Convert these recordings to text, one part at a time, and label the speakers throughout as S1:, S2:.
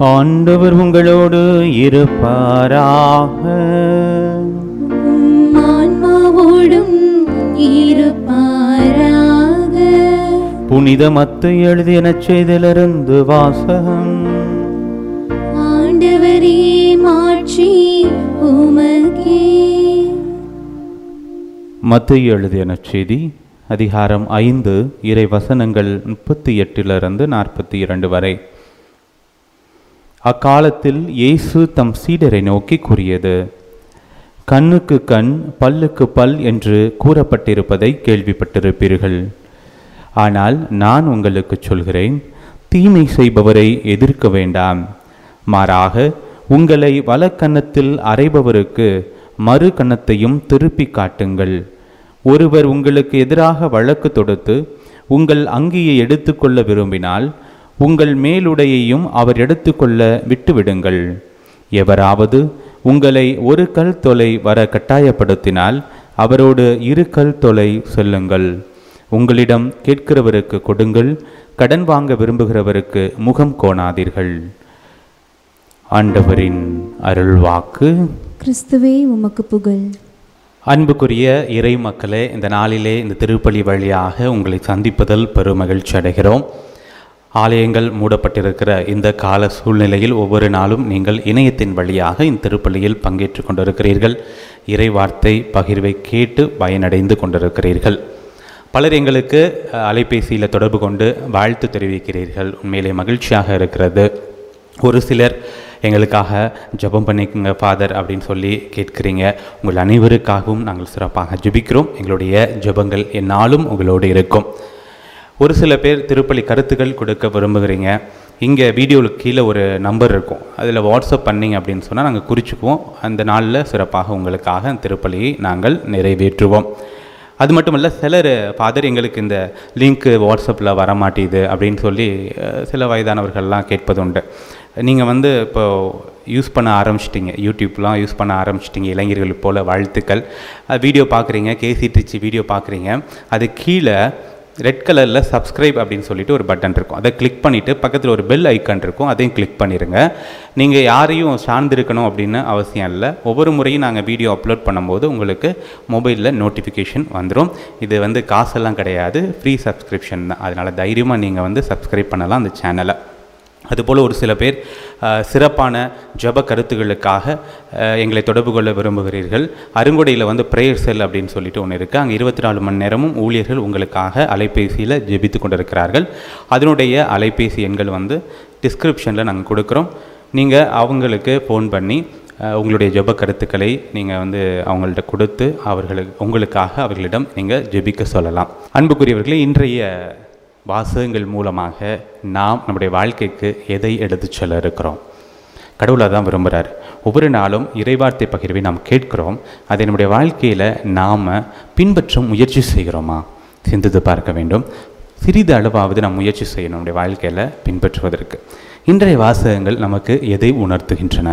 S1: ஆண்டவர் உங்களோடு இருப்பாராக
S2: உம் ஆன்மாவோடும் இருப்பாராக
S1: புனித மத்து எழுதிய நற்செய்திலிருந்து வாசகம்
S2: ஆண்டவரே மாட்சி உமக்கே
S1: மத்து எழுதிய நற்செய்தி அதிகாரம் ஐந்து இறை வசனங்கள் முப்பத்தி எட்டிலிருந்து நாற்பத்தி இரண்டு வரை அக்காலத்தில் இயேசு தம் சீடரை நோக்கி கூறியது கண்ணுக்கு கண் பல்லுக்கு பல் என்று கூறப்பட்டிருப்பதை கேள்விப்பட்டிருப்பீர்கள் ஆனால் நான் உங்களுக்கு சொல்கிறேன் தீமை செய்பவரை எதிர்க்க வேண்டாம் மாறாக உங்களை வலக்கன்னத்தில் அறைபவருக்கு மறு கன்னத்தையும் திருப்பி காட்டுங்கள் ஒருவர் உங்களுக்கு எதிராக வழக்கு தொடுத்து உங்கள் அங்கியை எடுத்துக்கொள்ள விரும்பினால் உங்கள் மேலுடையையும் அவர் எடுத்துக்கொள்ள விட்டுவிடுங்கள் எவராவது உங்களை ஒரு கல் தொலை வர கட்டாயப்படுத்தினால் அவரோடு இரு கல் தொலை செல்லுங்கள் உங்களிடம் கேட்கிறவருக்கு கொடுங்கள் கடன் வாங்க விரும்புகிறவருக்கு முகம் கோணாதீர்கள் ஆண்டவரின் அருள்வாக்கு
S2: கிறிஸ்துவே உமக்கு புகழ்
S1: அன்புக்குரிய இறை மக்களே இந்த நாளிலே இந்த திருப்பலி வழியாக உங்களை சந்திப்பதில் பெரும் மகிழ்ச்சி அடைகிறோம் ஆலயங்கள் மூடப்பட்டிருக்கிற இந்த கால சூழ்நிலையில் ஒவ்வொரு நாளும் நீங்கள் இணையத்தின் வழியாக இந்த திருப்பலியில் பங்கேற்று கொண்டிருக்கிறீர்கள் இறை வார்த்தை பகிர்வை கேட்டு பயனடைந்து கொண்டிருக்கிறீர்கள் பலர் எங்களுக்கு அஹ், அலைபேசியில் தொடர்பு கொண்டு வாழ்த்து தெரிவிக்கிறீர்கள் உண்மையிலே மகிழ்ச்சியாக இருக்கிறது ஒரு சிலர் எங்களுக்காக ஜெபம் பண்ணிக்கோங்க ஃபாதர் அப்படின்னு சொல்லி கேட்குறீங்க உங்கள் அனைவருக்காகவும் நாங்கள் சிறப்பாக ஜெபிக்கிறோம் எங்களுடைய ஜெபங்கள் எந்நாளும் உங்களோடு இருக்கும் ஒரு சில பேர் திருப்பலி கருத்துக்கள் கொடுக்க விரும்புகிறீங்க இங்கே வீடியோவுக்கு கீழே ஒரு நம்பர் இருக்கும் அதில் வாட்ஸ்அப் பண்ணிங்க அப்படின்னு சொன்னால் நாங்கள் குறிச்சுக்குவோம் அந்த நாளில் சிறப்பாக உங்களுக்காக திருப்பலியை நாங்கள் நிறைவேற்றுவோம் அது மட்டும் இல்லை சிலர் ஃபாதர் எங்களுக்கு இந்த லிங்க்கு வாட்ஸ்அப்பில் வரமாட்டேது அப்படின்னு சொல்லி அஹ், சில வயதானவர்கள்லாம் கேட்பது உண்டு நீங்கள் வந்து இப்போ யூஸ் பண்ண ஆரம்பிச்சிட்டிங்க யூடியூப்லாம் யூஸ் பண்ண ஆரம்பிச்சிட்டிங்க இளைஞர்கள் போல் வாழ்த்துக்கள் வீடியோ பார்க்குறீங்க கேசிடிச்சு வீடியோ பார்க்குறீங்க அது கீழே ரெட் கலரில் சப்ஸ்கிரைப் அப்படின்னு சொல்லிட்டு ஒரு பட்டன் இருக்கும் அதை கிளிக் பண்ணிவிட்டு பக்கத்தில் ஒரு பெல் ஐக்கான் இருக்கும் அதையும் கிளிக் பண்ணிடுங்க நீங்கள் யாரையும் சார்ந்திருக்கணும் அப்படின்னு அவசியம் இல்லை ஒவ்வொரு முறையும் நாங்கள் வீடியோ அப்லோட் பண்ணும்போது உங்களுக்கு மொபைலில் நோட்டிஃபிகேஷன் வந்துடும் இது வந்து காசெல்லாம் கிடையாது ஃப்ரீ சப்ஸ்கிரிப்ஷன் தான் அதனால் தைரியமாக நீங்கள் வந்து சப்ஸ்கிரைப் பண்ணலாம் அந்த சேனலை அதுபோல் ஒரு சில பேர் அஹ், சிறப்பான ஜெப கருத்துகளுக்காக அஹ், எங்களை தொடர்பு கொள்ள விரும்புகிறீர்கள் அருங்கொடையில் வந்து ப்ரேயர் செல் அப்படின்னு சொல்லிட்டு ஒன்று இருக்குது அங்கே இருபத்தி நாலு மணி நேரமும் ஊழியர்கள் உங்களுக்காக அலைபேசியில் ஜெபித்து கொண்டிருக்கிறார்கள் அதனுடைய அலைபேசி எண்கள் வந்து டிஸ்கிரிப்ஷனில் நாங்கள் கொடுக்குறோம் நீங்கள் அவங்களுக்கு ஃபோன் பண்ணி அஹ், உங்களுடைய ஜெப கருத்துக்களை நீங்கள் வந்து அவங்கள்ட்ட கொடுத்து அவர்களுக்கு உங்களுக்காக அவர்களிடம் நீங்கள் ஜெபிக்க சொல்லலாம் அன்புக்குரியவர்களே இன்றைய வாசகங்கள் மூலமாக நாம் நம்முடைய வாழ்க்கைக்கு எதை எடுத்துச் செல்ல இருக்கிறோம் கடவுளை தான் விரும்புகிறார் ஒவ்வொரு நாளும் இறைவார்த்தை பகிர்வை நாம் கேட்கிறோம் அதை நம்முடைய வாழ்க்கையில் நாம் பின்பற்ற முயற்சி செய்கிறோமா சிந்தித்து பார்க்க வேண்டும் சிறிது அளவாவது நாம் முயற்சி செய்யணும் நம்முடைய வாழ்க்கையில் பின்பற்றுவதற்கு இன்றைய வாசகங்கள் நமக்கு எதை உணர்த்துகின்றன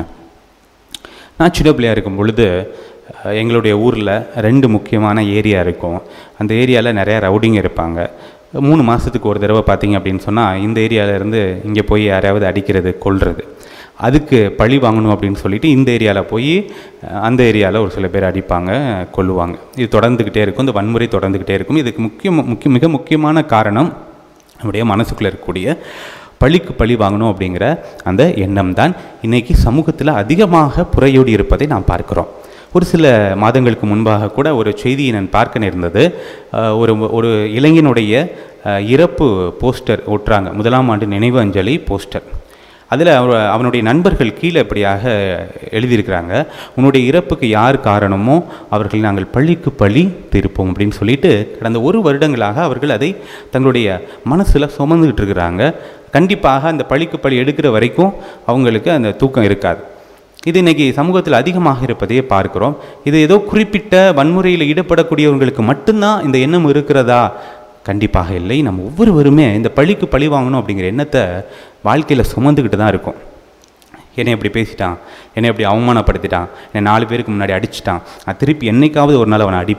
S1: நான் சின்ன பிள்ளையா இருக்கும் பொழுது அஹ், எங்களுடைய ஊரில் ரெண்டு முக்கியமான ஏரியா இருக்கும் அந்த ஏரியாவில் நிறையா ரவுடிங்க இருப்பாங்க மூணு மாதத்துக்கு ஒரு தடவை பார்த்தீங்க அப்படின்னு சொன்னால் இந்த ஏரியாவிலேருந்து இங்கே போய் யாரையாவது அடிக்கிறது கொல்றது அதுக்கு பழி வாங்கணும் அப்படின்னு சொல்லிட்டு இந்த ஏரியாவில் போய் அஹ், அந்த ஏரியாவில் ஒரு சில பேர் அடிப்பாங்க கொல்லுவாங்க இது தொடர்ந்துக்கிட்டே இருக்கும் இந்த வன்முறை தொடர்ந்துக்கிட்டே இருக்கும் இதுக்கு முக்கிய முக்கிய மிக முக்கியமான காரணம் நம்முடைய மனசுக்குள்ளே இருக்கக்கூடிய பழிக்கு பழி வாங்கணும் அப்படிங்கிற அந்த எண்ணம் தான் இன்னைக்கு சமூகத்தில் அதிகமாக புறையோடி இருப்பதை நாம் பார்க்கிறோம் ஒரு சில மாதங்களுக்கு முன்பாக கூட ஒரு செய்தியை நான் பார்க்க நேர்ந்தது அஹ், ஒரு ஒரு இளைஞனுடைய அஹ், இறப்பு போஸ்டர் ஒட்டுறாங்க முதலாம் ஆண்டு நினைவு அஞ்சலி போஸ்டர் அதில் அவனுடைய நண்பர்கள் கீழே இப்படியாக எழுதியிருக்கிறாங்க உன்னுடைய இறப்புக்கு யார் காரணமோ அவர்களை நாங்கள் பழிக்கு பழி தீர்ப்போம் அப்படின்னு சொல்லிட்டு கடந்த ஒரு வருடங்களாக அவர்கள் அதை தங்களுடைய மனசில் சுமந்துக்கிட்டு இருக்கிறாங்க கண்டிப்பாக அந்த பழிக்கு பழி எடுக்கிற வரைக்கும் அவங்களுக்கு அந்த தூக்கம் இருக்காது இது இன்னைக்கு சமூகத்தில் அதிகமாக இருப்பதையே பார்க்கிறோம் இது ஏதோ குறிப்பிட்ட வன்முறையில் ஈடுபடக்கூடியவங்களுக்கு மட்டும்தான் இந்த எண்ணம் இருக்கிறதா கண்டிப்பாக இல்லை நம்ம ஒவ்வொருவருமே இந்த பழிக்கு பழி வாங்கணும் அப்படிங்கிற எண்ணத்தை வாழ்க்கையில் சுமந்துக்கிட்டு தான் இருக்கும் என்னை இப்படி பேசிட்டான் என்னை இப்படி அவமானப்படுத்திட்டான் என்னை நாலு பேருக்கு முன்னாடி அடிச்சிட்டான் நான் திருப்பி என்னைக்காவது ஒரு நாள் அவனை அடிப்பேன்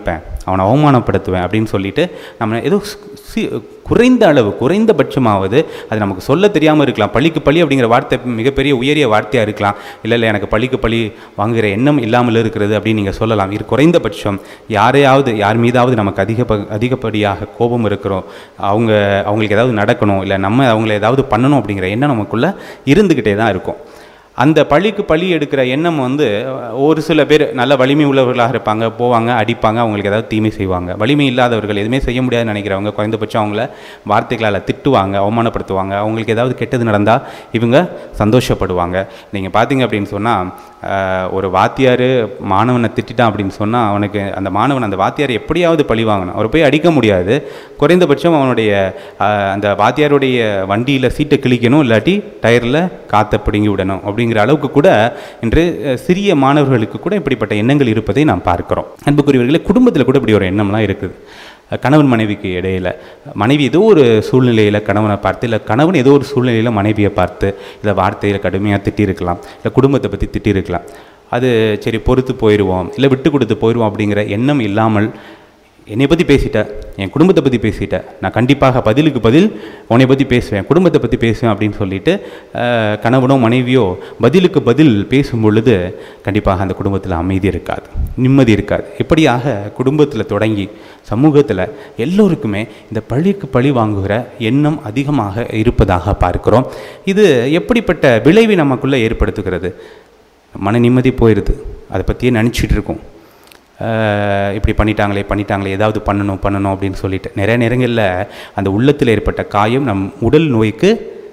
S1: அவனை அவமானப்படுத்துவேன் அப்படின்னு சொல்லிட்டு நம்ம ஏதோ சி- குறைந்த அளவு குறைந்தபட்சமாவது அது நமக்கு சொல்ல தெரியாமல் இருக்கலாம் பழிக்கு பழி அப்படிங்கிற வார்த்தை மிகப்பெரிய உயரிய வார்த்தையாக இருக்கலாம் இல்லை இல்லை எனக்கு பழிக்கு பழி வாங்குகிற எண்ணம் இல்லாமல் இருக்கிறது அப்படின்னு நீங்கள் சொல்லலாம் இது குறைந்தபட்சம் யாரையாவது யார் மீதாவது நமக்கு அதிக ப- அதிகப்படியாக கோபம் இருக்கிறோம் அவங்க அவங்களுக்கு ஏதாவது நடக்கணும் இல்லை நம்ம அவங்கள ஏதாவது பண்ணணும் அப்படிங்கிற எண்ணம் நமக்குள்ளே இருந்துக்கிட்டே தான் இருக்கும் அந்த பழிக்கு பழி எடுக்கிற எண்ணம் வந்து ஒரு சில பேர் நல்ல வலிமை உள்ளவர்களாக இருப்பாங்க போவாங்க அடிப்பாங்க அவங்களுக்கு ஏதாவது தீமை செய்வாங்க வலிமை இல்லாதவர்கள் எதுவுமே செய்ய முடியாதுன்னு நினைக்கிறவங்க குறைந்தபட்சம் அவங்கள வார்த்தைகளால் திட்டுவாங்க அவமானப்படுத்துவாங்க அவங்களுக்கு ஏதாவது கெட்டது நடந்தால் இவங்க சந்தோஷப்படுவாங்க நீங்கள் பார்த்தீங்க அப்படின்னு சொன்னால் ஒரு வாத்தியார் மாணவனை திட்டிட்டான் அப்படின்னு சொன்னால் அவனுக்கு அந்த மாணவன் அந்த வாத்தியார் எப்படியாவது பழி வாங்கணும் அவர் போய் அடிக்க முடியாது குறைந்தபட்சம் அவனுடைய ஆஹ், அந்த வாத்தியாருடைய வண்டியில் சீட்டை கிழிக்கணும் இல்லாட்டி டயரில் காற்றை பிடுங்கி விடணும் அப்படிங்கிற அளவுக்கு கூட இன்று அஹ், சிறிய மாணவர்களுக்கு கூட இப்படிப்பட்ட எண்ணங்கள் இருப்பதை நாம் பார்க்கிறோம் அன்புக்குரியவர்களே குடும்பத்தில் கூட இப்படி ஒரு எண்ணம்லாம் இருக்குது அஹ், கணவன் மனைவிக்கு இடையில மனைவி ஏதோ ஒரு சூழ்நிலையில் கணவனை பார்த்து இல்லை கணவன் ஏதோ ஒரு சூழ்நிலையில் மனைவியை பார்த்து இல்லை வார்த்தையில் கடுமையாக திட்டியிருக்கலாம் இல்லை குடும்பத்தை பற்றி திட்டியிருக்கலாம் அது சரி பொறுத்து போயிடுவோம் இல்லை விட்டு கொடுத்து போயிடுவோம் அப்படிங்கிற எண்ணம் இல்லாமல் என்னை பற்றி பேசிட்ட என் குடும்பத்தை பற்றி பேசிட்ட நான் கண்டிப்பாக பதிலுக்கு பதில் உன்னை பற்றி பேசுவேன் குடும்பத்தை பற்றி பேசுவேன் அப்படின்னு சொல்லிட்டு அஹ், கணவனோ மனைவியோ பதிலுக்கு பதில் பேசும் பொழுது கண்டிப்பாக அந்த குடும்பத்தில் அமைதி இருக்காது நிம்மதி இருக்காது இப்படியாக குடும்பத்தில் தொடங்கி சமூகத்தில் எல்லோருக்குமே இந்த பழிக்கு பழி வாங்குகிற எண்ணம் அதிகமாக இருப்பதாக பார்க்கிறோம் இது எப்படிப்பட்ட விளைவை நமக்குள்ளே ஏற்படுத்துகிறது மன நிம்மதி போயிடுது அதை பற்றியே நினச்சிட்டு இருக்கோம் ஆஹ் இப்படி பண்ணிட்டாங்களே பண்ணிட்டாங்களே ஏதாவது பண்ணணும் பண்ணணும் அப்படின்னு சொல்லிட்டு நிறைய நேரங்களில் அந்த உள்ளத்தில் ஏற்பட்ட காயம் நம் உடல் நோய்க்கு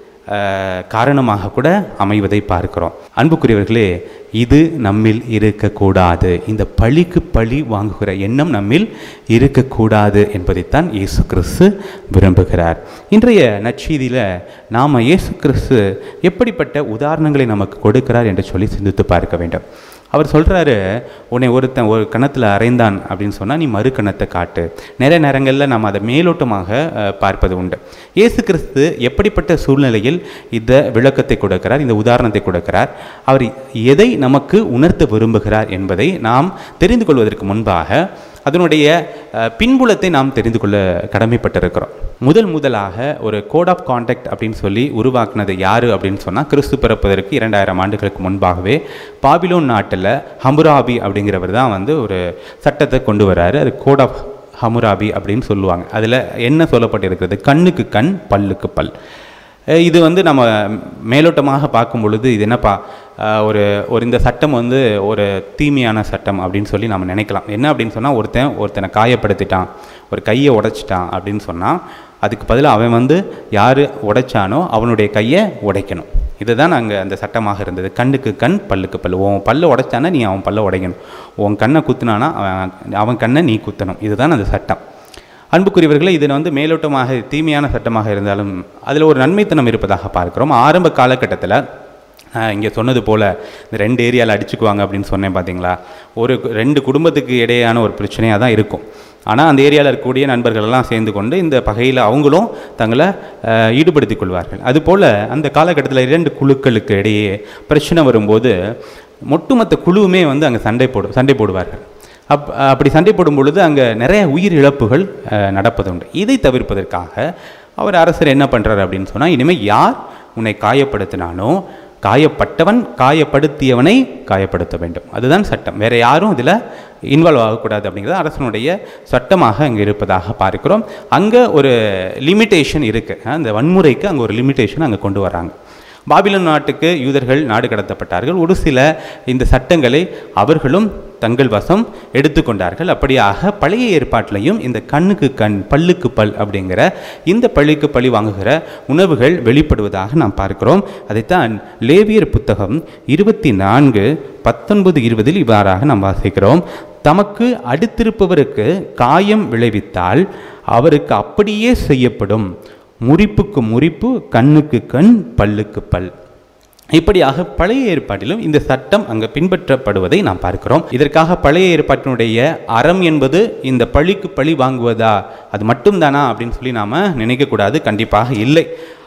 S1: ஆஹ் காரணமாக கூட அமைவதை பார்க்கிறோம் அன்புக்குரியவர்களே இது நம்மில் இருக்கக்கூடாது இந்த பழிக்கு பழி வாங்குகிற எண்ணம் நம்மில் இருக்கக்கூடாது என்பதைத்தான் இயேசு கிறிஸ்து விரும்புகிறார் இன்றைய நற்செய்தியில் நாம் இயேசு கிறிஸ்து எப்படிப்பட்ட உதாரணங்களை நமக்கு கொடுக்கிறார் என்று சொல்லி சிந்தித்து பார்க்க வேண்டும் அவர் சொல்கிறாரு உன்னை ஒருத்தன் ஒரு கணத்தில் அறைந்தான் அப்படின்னு சொன்னால் நீ மறு கணத்தை காட்டு நிறைய நேரங்களில் நம்ம அதை மேலோட்டமாக அஹ், பார்ப்பது உண்டு இயேசு கிறிஸ்து எப்படிப்பட்ட சூழ்நிலையில் இந்த விளக்கத்தை கொடுக்கிறார் இந்த உதாரணத்தை கொடுக்கிறார் அவர் எதை நமக்கு உணர்த்த விரும்புகிறார் என்பதை நாம் தெரிந்து கொள்வதற்கு முன்பாக அதனுடைய அஹ், பின்புலத்தை நாம் தெரிந்து கொள்ள கடமைப்பட்டிருக்கிறோம் முதல் முதலாக ஒரு கோட் ஆஃப் கான்டாக்ட் அப்படின்னு சொல்லி உருவாக்குனது யார் அப்படின்னு சொன்னால் கிறிஸ்து பிறப்பதற்கு இரண்டாயிரம் ஆண்டுகளுக்கு முன்பாகவே பாபிலோன் நாட்டில் ஹம்புராபி அப்படிங்கிறவர் தான் வந்து ஒரு சட்டத்தை கொண்டு வராரு அது கோட் ஆஃப் ஹமுராபி அப்படின்னு சொல்லுவாங்க அதில் என்ன சொல்லப்பட்டிருக்கிறது கண்ணுக்கு கண் பல்லுக்கு பல் அஹ் இது வந்து நம்ம மேலோட்டமாக பார்க்கும் பொழுது இது என்னப்பா அஹ் ஒரு ஒரு இந்த சட்டம் வந்து ஒரு தீமையான சட்டம் அப்படின்னு சொல்லி நம்ம நினைக்கலாம் என்ன அப்படின்னு சொன்னால் ஒருத்தன் ஒருத்தனை காயப்படுத்திட்டான் ஒரு கையை உடைச்சிட்டான் அப்படின்னு சொன்னால் அதுக்கு பதிலாக அவன் வந்து யார் உடைச்சானோ அவனுடைய கையை உடைக்கணும் இதுதான் அங்கே அந்த சட்டமாக இருந்தது கண்ணுக்கு கண் பல்லுக்கு பல்லு உன் பல்லை உடைச்சானா நீ அவன் பல்லை உடைக்கணும் உன் கண்ணை குத்துனானா அவன் அவன் கண்ணை நீ குத்தணும் இதுதான் அந்த சட்டம் அன்புக்குரியவர்களே இது வந்து மேலோட்டமாக தீமையான சட்டமாக இருந்தாலும் அதில் ஒரு நன்மைத்தனம் இருப்பதாக பார்க்கிறோம் ஆரம்ப காலகட்டத்தில் இங்கே சொன்னது போல் இந்த ரெண்டு ஏரியாவில் அடிச்சுக்குவாங்க அப்படின்னு சொன்னேன் பார்த்தீங்களா ஒரு கு- ரெண்டு குடும்பத்துக்கு இடையேயான ஒரு பிரச்சனையாக தான் இருக்கும் ஆனால் அந்த ஏரியாவில் இருக்கக்கூடிய நண்பர்கள் எல்லாம் சேர்ந்து கொண்டு இந்த பகையில் அவங்களும் தங்களை அஹ், ஈடுபடுத்திக் கொள்வார்கள் அதுபோல் அந்த காலகட்டத்தில் இரண்டு குழுக்களுக்கு இடையே பிரச்சனை வரும்போது ஒட்டுமொத்த குழுவுமே வந்து அங்கே சண்டை போடு சண்டை போடுவார்கள் அப் அப்படி சண்டை போடும் பொழுது அங்கே நிறைய உயிர் இழப்புகள் அஹ், நடப்பதுண்டு இதை தவிர்ப்பதற்காக அவர் அரசர் என்ன பண்ணுறாரு அப்படின்னு சொன்னால் இனிமேல் யார் உன்னை காயப்படுத்தினானோ காயப்பட்டவன் காயப்படுத்தியவனை காயப்படுத்த வேண்டும் அதுதான் சட்டம் வேற யாரும் இதில் இன்வால்வ் ஆகக்கூடாது அப்படிங்கிறது அரசனுடைய சட்டமாக அங்கே இருப்பதாக பார்க்கிறோம் அங்கே ஒரு லிமிட்டேஷன் இருக்குது அந்த வன்முறைக்கு அங்கே ஒரு லிமிட்டேஷன் அங்கே கொண்டு வராங்க பாபிலோன் நாட்டுக்கு யூதர்கள் நாடு கடத்தப்பட்டார்கள் ஒரு சில இந்த சட்டங்களை அவர்களும் தங்கள் வசம் எடுத்துக்கொண்டார்கள் அப்படியாக பழைய ஏற்பாட்டிலையும் இந்த கண்ணுக்கு கண் பல்லுக்கு பல் அப்படிங்கிற இந்த பள்ளிக்கு பழி வாங்குகிற உணவுகள் வெளிப்படுவதாக நாம் பார்க்கிறோம் அதைத்தான் லேவியர் புத்தகம் இருபத்தி நான்கு பத்தொன்பது இருபதில் இவ்வாறாக நாம் வாசிக்கிறோம் தமக்கு அடுத்திருப்பவருக்கு காயம் விளைவித்தால் அவருக்கு அப்படியே செய்யப்படும் முறிப்புக்கு முறிப்பு கண்ணுக்கு கண் பல்லுக்கு பல் இப்படியாக பழைய ஏற்பாட்டிலும் இந்த சட்டம் அங்கு பின்பற்றப்படுவதை நாம் பார்க்கிறோம் இதற்காக பழைய ஏற்பாட்டினுடைய அறம் என்பது இந்த பழிக்கு பழி வாங்குவதா அது மட்டும்தானா அப்படின்னு சொல்லி நாம் நினைக்கக்கூடாது கண்டிப்பாக இல்லை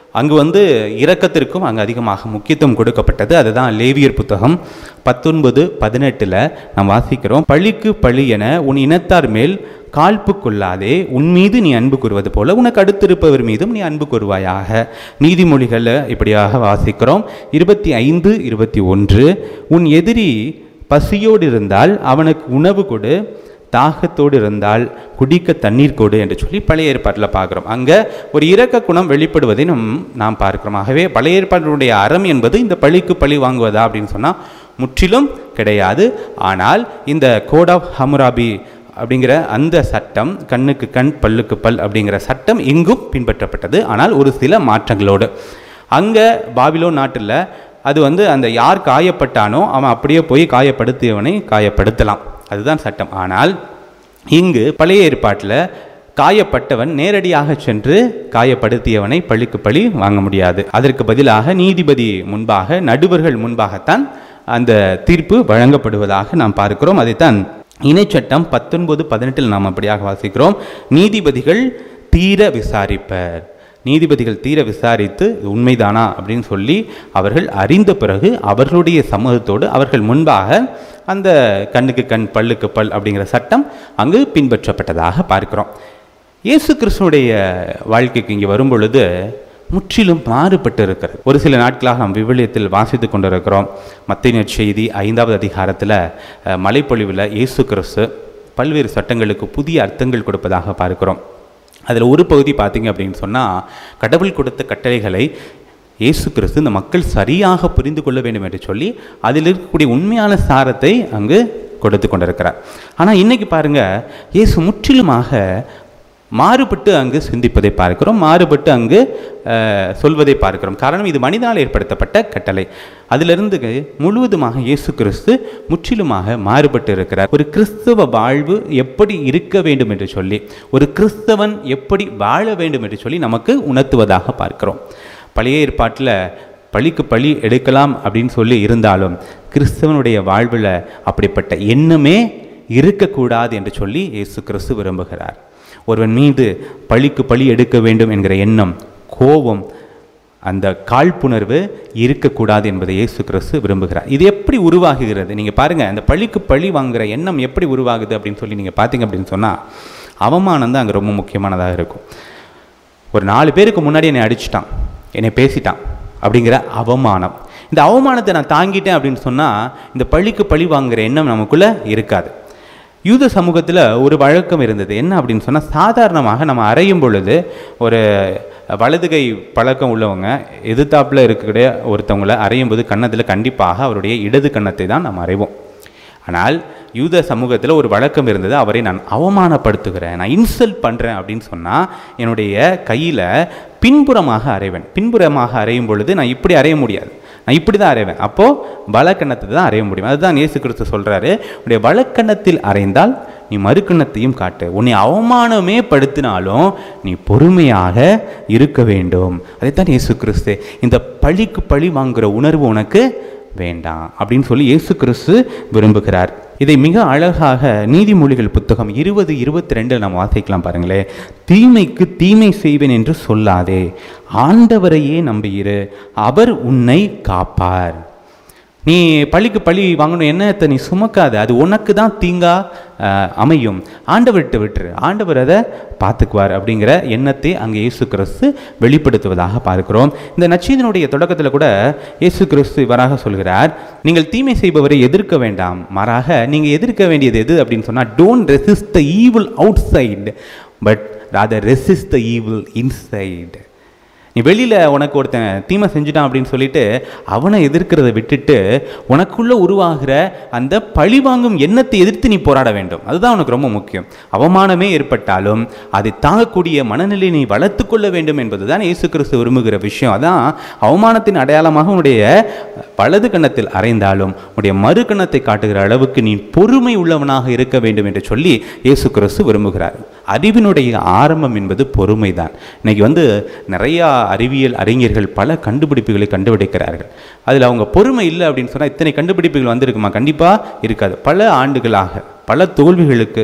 S1: அங்கு வந்து இரக்கத்திற்கும் அங்கு அதிகமாக முக்கியத்துவம் கொடுக்கப்பட்டது அதுதான் லேவியர் புத்தகம் பத்தொன்பது பதினெட்டில் நாம் வாசிக்கிறோம் பழிக்கு பழி என உன் இனத்தார் மேல் காழ்ப்பு கொள்ளாதே உன் மீது நீ அன்பு கூறுவது போல உனக்கு அடுத்திருப்பவர் மீதும் நீ அன்பு கூறுவாயாக நீதிமொழிகளில் இப்படியாக வாசிக்கிறோம் இருபத்தி ஐந்து இருபத்தி ஒன்று உன் எதிரி பசியோடு இருந்தால் அவனுக்கு உணவு கொடு தாகத்தோடு இருந்தால் குடிக்க தண்ணீர் கொடு என்று சொல்லி பழைய ஏற்பாட்டில் பார்க்குறோம் அங்கே ஒரு இரக்க குணம் வெளிப்படுவதை நம் நாம் பார்க்கிறோம் ஆகவே பழைய ஏற்பாட்டினுடைய அறம் என்பது இந்த பழிக்கு பழி வாங்குவதா அப்படின்னு சொன்னால் முற்றிலும் கிடையாது ஆனால் இந்த கோட் ஆஃப் ஹமுராபி அப்படிங்கிற அந்த சட்டம் கண்ணுக்கு கண் பல்லுக்கு பல் அப்படிங்கிற சட்டம் இங்கும் பின்பற்றப்பட்டது ஆனால் ஒரு சில மாற்றங்களோடு அங்கே பாபிலோ நாட்டில் அது வந்து அந்த யார் காயப்பட்டானோ அவன் அப்படியே போய் காயப்படுத்தியவனை காயப்படுத்தலாம் அதுதான் சட்டம் ஆனால் இங்கு பழைய ஏற்பாட்டில் காயப்பட்டவன் நேரடியாக சென்று காயப்படுத்தியவனை பழிக்கு பழி வாங்க முடியாது அதற்கு பதிலாக நீதிபதி முன்பாக நடுவர்கள் முன்பாகத்தான் அந்த தீர்ப்பு வழங்கப்படுவதாக நாம் பார்க்கிறோம் அதைத்தான் இணைச்சட்டம் பத்தொன்பது பதினெட்டில் நாம் அப்படியாக வாசிக்கிறோம் நீதிபதிகள் தீர விசாரிப்பர் நீதிபதிகள் தீர விசாரித்து இது உண்மைதானா அப்படின்னு சொல்லி அவர்கள் அறிந்த பிறகு அவர்களுடைய சமூகத்தோடு அவர்கள் முன்பாக அந்த கண்ணுக்கு கண் பல்லுக்கு பல் அப்படிங்கிற சட்டம் அங்கு பின்பற்றப்பட்டதாக பார்க்கிறோம் இயேசு கிறிஸ்துனுடைய வாழ்க்கைக்கு இங்கே வரும்பொழுது முற்றிலும் மாறுபட்டு இருக்கிறது ஒரு சில நாட்களாக நாம் விவிலியத்தில் வாசித்து கொண்டிருக்கிறோம் மத்திய செய்தி ஐந்தாவது அதிகாரத்தில் அஹ், மலைப்பொழிவில் இயேசு கிறிஸ்து பல்வேறு சட்டங்களுக்கு புதிய அர்த்தங்கள் கொடுப்பதாக பார்க்கிறோம் அதில் ஒரு பகுதி பார்த்தீங்க அப்படின்னு சொன்னால் கடவுள் கொடுத்த கட்டளைகளை இயேசு கிறிஸ்து இந்த மக்கள் சரியாக புரிந்து கொள்ள வேண்டும் என்று சொல்லி அதில் இருக்கக்கூடிய உண்மையான சாரத்தை அங்கு கொடுத்து கொண்டிருக்கிறார் ஆனால் இன்னைக்கு பாருங்க இயேசு முற்றிலுமாக மாறுபட்டு அங்கு சிந்திப்பதை பார்க்கிறோம் மாறுபட்டு அங்கு அஹ், சொல்வதை பார்க்கிறோம் காரணம் இது மனிதனால் ஏற்படுத்தப்பட்ட கட்டளை அதிலிருந்து முழுவதுமாக இயேசு கிறிஸ்து முற்றிலுமாக மாறுபட்டு இருக்கிறார் ஒரு கிறிஸ்தவ வாழ்வு எப்படி இருக்க வேண்டும் என்று சொல்லி ஒரு கிறிஸ்தவன் எப்படி வாழ வேண்டும் என்று சொல்லி நமக்கு உணர்த்துவதாக பார்க்கிறோம் பழைய ஏற்பாட்டில் பழிக்கு பழி எடுக்கலாம் அப்படின்னு சொல்லி இருந்தாலும் கிறிஸ்தவனுடைய வாழ்வில் அப்படிப்பட்ட எண்ணமே இருக்கக்கூடாது என்று சொல்லி இயேசு கிறிஸ்து விரும்புகிறார் ஒருவன் மீது பழிக்கு பழி எடுக்க வேண்டும் என்கிற எண்ணம் கோபம் அந்த காழ்ப்புணர்வு இருக்கக்கூடாது என்பதை இயேசு கிறிஸ்து விரும்புகிறார் இது எப்படி உருவாகுகிறது நீங்கள் பாருங்கள் அந்த பழிக்கு பழி வாங்குற எண்ணம் எப்படி உருவாகுது அப்படின்னு சொல்லி நீங்கள் பார்த்தீங்க அப்படின்னு சொன்னால் அவமானம் தான் அங்கே ரொம்ப முக்கியமானதாக இருக்கும் ஒரு நாலு பேருக்கு முன்னாடி என்னை அடிச்சிட்டான் என்னை பேசிட்டான் அப்படிங்கிற அவமானம் இந்த அவமானத்தை நான் தாங்கிட்டேன் அப்படின்னு சொன்னால் இந்த பழிக்கு பழி வாங்குற எண்ணம் நமக்குள்ளே இருக்காது யூத சமூகத்தில் ஒரு வழக்கம் இருந்தது என்ன அப்படின்னு சொன்னால் சாதாரணமாக நம்ம அறையும் பொழுது ஒரு வலதுகை பழக்கம் உள்ளவங்க எதிர்த்தாப்புல இருக்கக்கூடிய ஒருத்தவங்களை அறையும் போது கன்னத்தில் கண்டிப்பாக அவருடைய இடது கன்னத்தை தான் நம்ம அறைவோம் ஆனால் யூத சமூகத்தில் ஒரு வழக்கம் இருந்தது அவரை நான் அவமானப்படுத்துகிறேன் நான் இன்சல்ட் பண்ணுறேன் அப்படின்னு சொன்னால் என்னுடைய கையில் பின்புறமாக அறைவேன் பின்புறமாக அறையும் பொழுது நான் இப்படி அறைய முடியாது நான் இப்படி தான் அறைவேன் அப்போது வலக்கண்ணத்தை தான் அறைய முடியும் அதுதான் இயேசு கிறிஸ்து சொல்கிறாரு உன்னுடைய வலக்கண்ணத்தில் அறைந்தால் நீ மறுக்கண்ணத்தையும் காட்டு உன்னை அவமானமே படுத்தினாலும் நீ பொறுமையாக இருக்க வேண்டும் அதைத்தான் இயேசு கிறிஸ்து இந்த பழிக்கு பழி வாங்குகிற உணர்வு உனக்கு வேண்டாம் அப்படின்னு சொல்லி இயேசு கிறிஸ்து விரும்புகிறார் இதை மிக அழகாக நீதிமொழிகள் புத்தகம் இருபது இருபத்தி ரெண்டில் நம்ம வாசிக்கலாம் பாருங்களேன் தீமைக்கு தீமை செய்வேன் என்று சொல்லாதே ஆண்டவரையே நம்பியிரு அவர் உன்னை காப்பார் நீ பழிக்கு பழி வாங்கணும் எண்ணத்தை நீ சுமக்காத அது உனக்கு தான் தீங்கா அஹ், அமையும் ஆண்டவர்கிட்ட விட்டுரு ஆண்டவர் அதை பார்த்துக்குவார் அப்படிங்கிற எண்ணத்தை அங்கே இயேசு கிறிஸ்து வெளிப்படுத்துவதாக பார்க்கிறோம் இந்த நச்சீதனுடைய தொடக்கத்தில் கூட இயேசு கிறிஸ்து இவராக சொல்கிறார் நீங்கள் தீமை செய்பவரை எதிர்க்க வேண்டாம் மாறாக நீங்கள் எதிர்க்க வேண்டியது எது அப்படின்னு சொன்னால் don't resist the evil outside but rather resist the evil inside நீ வெளியில் உனக்கு ஒருத்தன் தீமை செஞ்சுட்டான் அப்படின்னு சொல்லிட்டு அவனை எதிர்க்கிறத விட்டுட்டு உனக்குள்ளே உருவாகிற அந்த பழிவாங்கும் எண்ணத்தை எதிர்த்து நீ போராட வேண்டும் அதுதான் உனக்கு ரொம்ப முக்கியம் அவமானமே ஏற்பட்டாலும் அதை தாங்கக்கூடிய மனநிலை நீ வளர்த்துக்கொள்ள வேண்டும் என்பதுதான் இயேசு கிறிஸ்து விரும்புகிற விஷயம் அதான் அவமானத்தின் அடையாளமாக உன்னுடைய வலது கன்னத்தில் அறைந்தாலும் உன்னுடைய மறு கன்னத்தை காட்டுகிற அளவுக்கு நீ பொறுமை உள்ளவனாக இருக்க வேண்டும் என்று சொல்லி இயேசு கிறிஸ்து விரும்புகிறார் அறிவினுடைய ஆரம்பம் என்பது பொறுமை தான் இன்னைக்கு வந்து நிறையா அறிவியல் அறிஞர்கள் பல கண்டுபிடிப்புகளை கண்டுபிடிக்கிறார்கள் அதில் அவங்க பொறுமை இல்லை அப்படின்னு சொன்னால் இத்தனை கண்டுபிடிப்புகள் வந்திருக்குமா கண்டிப்பாக இருக்காது பல ஆண்டுகளாக பல தோல்விகளுக்கு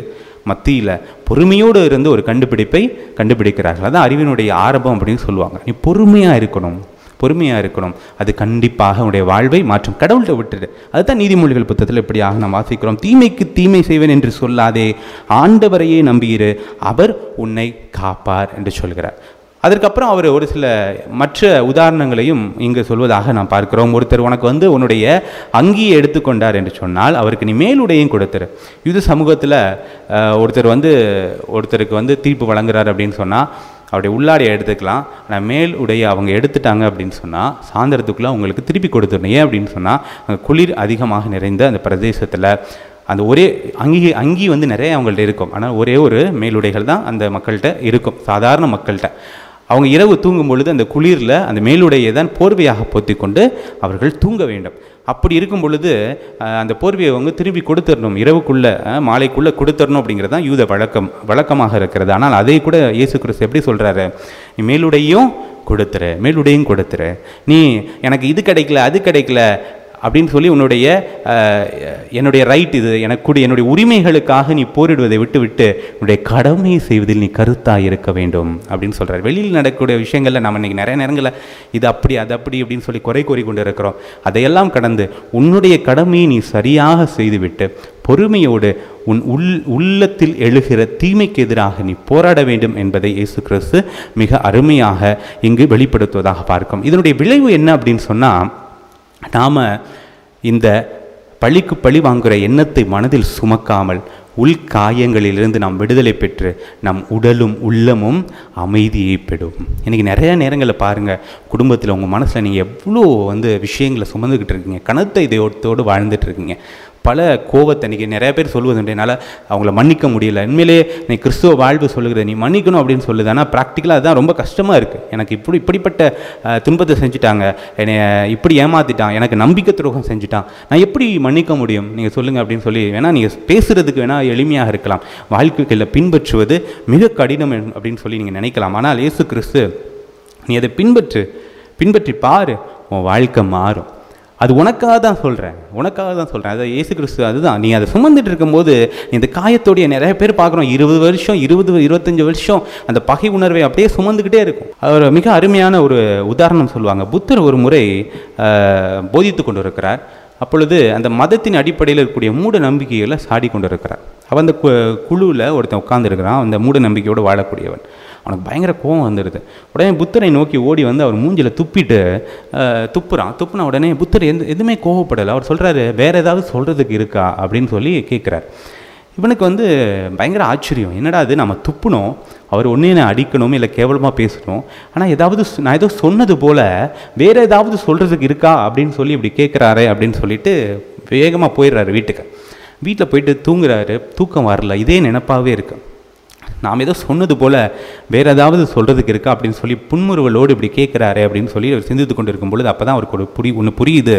S1: மத்தியில் பொறுமையோடு இருந்து ஒரு கண்டுபிடிப்பை கண்டுபிடிக்கிறார்கள் அதான் அறிவினுடைய ஆரம்பம் அப்படின்னு சொல்லுவாங்க நீ பொறுமையாக இருக்கணும் பொறுமையாக இருக்கணும் அது கண்டிப்பாக உன்னுடைய வாழ்வை மாற்றும் கடவுள்கிட்ட விட்டுடு அதுதான் நீதிமொழிகள் புத்தகத்தில் இப்படியாக நாம் வாசிக்கிறோம் தீமைக்கு தீமை செய்வேன் என்று சொல்லாதே ஆண்டவரையே நம்பியிரு அவர் உன்னை காப்பார் என்று சொல்கிறார் அதற்கப்புறம் அவர் ஒரு சில மற்ற உதாரணங்களையும் இங்கு சொல்வதாக நாம் பார்க்கிறோம் ஒருத்தர் உனக்கு வந்து உன்னுடைய அங்கியை எடுத்துக்கொண்டார் என்று சொன்னால் அவருக்கு நீ மேலுடையும் கொடுத்துரு இது சமூகத்தில் அஹ், ஒருத்தர் வந்து ஒருத்தருக்கு வந்து தீர்ப்பு வழங்குறார் அப்படின்னு சொன்னால் அவருடைய உள்ளாடையை எடுத்துக்கலாம் ஆனால் மேல் உடைய அவங்க எடுத்துட்டாங்க அப்படின்னு சொன்னால் சாயந்தரத்துக்குள்ளே அவங்களுக்கு திருப்பி கொடுத்துடணும் ஏன் அப்படின்னு சொன்னால் அங்கே குளிர் அதிகமாக நிறைந்த அந்த பிரதேசத்தில் அந்த ஒரே அங்கி அங்கி வந்து நிறைய அவங்கள்ட்ட இருக்கும் ஆனால் ஒரே ஒரு மேலுடைகள் தான் அந்த மக்கள்கிட்ட இருக்கும் சாதாரண மக்கள்கிட்ட அவங்க இரவு தூங்கும் பொழுது அந்த குளிரில் அந்த மேலுடையை தான் போர்வையாக போத்தி கொண்டு அவர்கள் தூங்க வேண்டும் அப்படி இருக்கும் பொழுது அஹ், அந்த போர்வையை அவங்க திருப்பி கொடுத்துடணும் இரவுக்குள்ளே மாலைக்குள்ளே கொடுத்துடணும் அப்படிங்கிறது தான் யூத வழக்கம் வழக்கமாக இருக்கிறது ஆனால் அதை கூட இயேசு கிறிஸ்து எப்படி சொல்கிறாரு நீ மேலுடையும் கொடுத்துரு மேலுடையும் கொடுத்துரு நீ எனக்கு இது கிடைக்கல அது கிடைக்கல அப்படின்னு சொல்லி உன்னுடைய அஹ், என்னுடைய ரைட் இது எனக்கு கூட என்னுடைய உரிமைகளுக்காக நீ போரிடுவதை விட்டுவிட்டு உன்னுடைய கடமையை செய்வதில் நீ கருத்தாக இருக்க வேண்டும் அப்படின்னு சொல்கிறார் வெளியில் நடக்கக்கூடிய விஷயங்களில் நம்ம இன்னைக்கு நிறைய நேரங்களில் இது அப்படி அது அப்படி அப்படின்னு சொல்லி குறை கூறி கொண்டு இருக்கிறோம் அதையெல்லாம் கடந்து உன்னுடைய கடமையை நீ சரியாக செய்துவிட்டு பொறுமையோடு உன் உள் உள்ளத்தில் எழுகிற தீமைக்கு எதிராக நீ போராட வேண்டும் என்பதை இயேசு கிறிஸ்து மிக அருமையாக இங்கு வெளிப்படுத்துவதாக பார்க்கும் இதனுடைய விளைவு என்ன அப்படின்னு சொன்னால் நாம் இந்த பழிக்கு பழி வாங்குகிற எண்ணத்தை மனதில் சுமக்காமல் உள் காயங்களிலிருந்து நாம் விடுதலை பெற்று நம் உடலும் உள்ளமும் அமைதியை பெறும் இன்றைக்கி நிறைய நேரங்களில் பாருங்கள் குடும்பத்தில் உங்கள் மனசில் நீங்கள் எவ்வளோ வந்து விஷயங்களை சுமந்துக்கிட்டு இருக்கீங்க கனத்த இதயத்தோடு வாழ்ந்துட்டு இருக்கீங்க பல கோபத்தை இன்றைக்கி நிறைய பேர் சொல்லுவது என்னால் அவங்கள மன்னிக்க முடியல உண்மையிலே நீ கிறிஸ்துவ வாழ்வு சொல்லுகிற நீ மன்னிக்கணும் அப்படின்னு சொல்லுது ஆனால் ப்ராக்டிக்கலாக அதுதான் ரொம்ப கஷ்டமாக இருக்குது எனக்கு இப்படி இப்படிப்பட்ட அஹ், துன்பத்தை செஞ்சுட்டாங்க என்னை இப்படி ஏமாற்றிட்டான் எனக்கு நம்பிக்கை துரோகம் செஞ்சுட்டான் நான் எப்படி மன்னிக்க முடியும் நீங்கள் சொல்லுங்கள் அப்படின்னு சொல்லி வேணால் நீங்கள் பேசுகிறதுக்கு வேணால் எளிமையாக இருக்கலாம் வாழ்க்கையில் பின்பற்றுவது மிக கடினம் என்- அப்படின்னு சொல்லி நீங்கள் நினைக்கலாம் ஆனால் இயேசு கிறிஸ்து நீ அதை பின்பற்று பின்பற்றி பாரு உன் வாழ்க்கை மாறும் அது உனக்காக தான் சொல்கிறேன் உனக்காக தான் சொல்கிறேன் அதை இயேசு கிறிஸ்து அதுதான் நீ அதை சுமந்துட்டு இருக்கும்போது நீ இந்த காயத்தோடைய நிறைய பேர் பார்க்குறோம் இருபது வருஷம் இருபது இருபத்தஞ்சு வருஷம் அந்த பகை உணர்வை அப்படியே சுமந்துக்கிட்டே இருக்கும் அவர் மிக அருமையான ஒரு உதாரணம் சொல்லுவாங்க புத்தர் ஒரு முறை ஆஹ், போதித்து கொண்டு இருக்கிறார் அப்பொழுது அந்த மதத்தின் அடிப்படையில் இருக்கக்கூடிய மூட நம்பிக்கைகளை சாடி கொண்டு இருக்கிறார் அவன் அந்த குழுவில் ஒருத்தன் உட்காந்துருக்கிறான் அந்த மூட நம்பிக்கையோடு வாழக்கூடியவன் அவனுக்கு பயங்கர கோவம் வந்துடுது உடனே புத்தரை நோக்கி ஓடி வந்து அவர் மூஞ்சில துப்பிட்டு அஹ், துப்புறான் துப்புன உடனே புத்தர் எந்த எதுவுமே கோவப்படலை அவர் சொல்கிறாரு வேற ஏதாவது சொல்கிறதுக்கு இருக்கா அப்படின்னு சொல்லி கேட்குறார் இவனுக்கு வந்து பயங்கர ஆச்சரியம் என்னடா அது நம்ம துப்புனோம் அவர் ஒன்று அடிக்கணும் இல்லை கேவலமாக பேசணும் ஆனால் ஏதாவது சொ- நான் ஏதோ சொன்னது போல் வேற ஏதாவது சொல்கிறதுக்கு இருக்கா அப்படின்னு சொல்லி இப்படி கேட்குறாரே அப்படின்னு சொல்லிட்டு வேகமாக போயிடுறாரு வீட்டுக்கு வீட்டில் போயிட்டு தூங்குறாரு தூக்கம் வரல இதே நினப்பாகவே இருக்கு நாம் ஏதோ சொன்னது போல் வேற ஏதாவது சொல்கிறதுக்கு இருக்கா அப்படின்னு சொல்லி புன்முறுவலோடு இப்படி கேட்குறாரு அப்படின்னு சொல்லி அவர் சிந்தித்து கொண்டு இருக்கும் பொழுது அப்போ தான் அவருக்கு ஒரு புரி ஒன்று புரியுது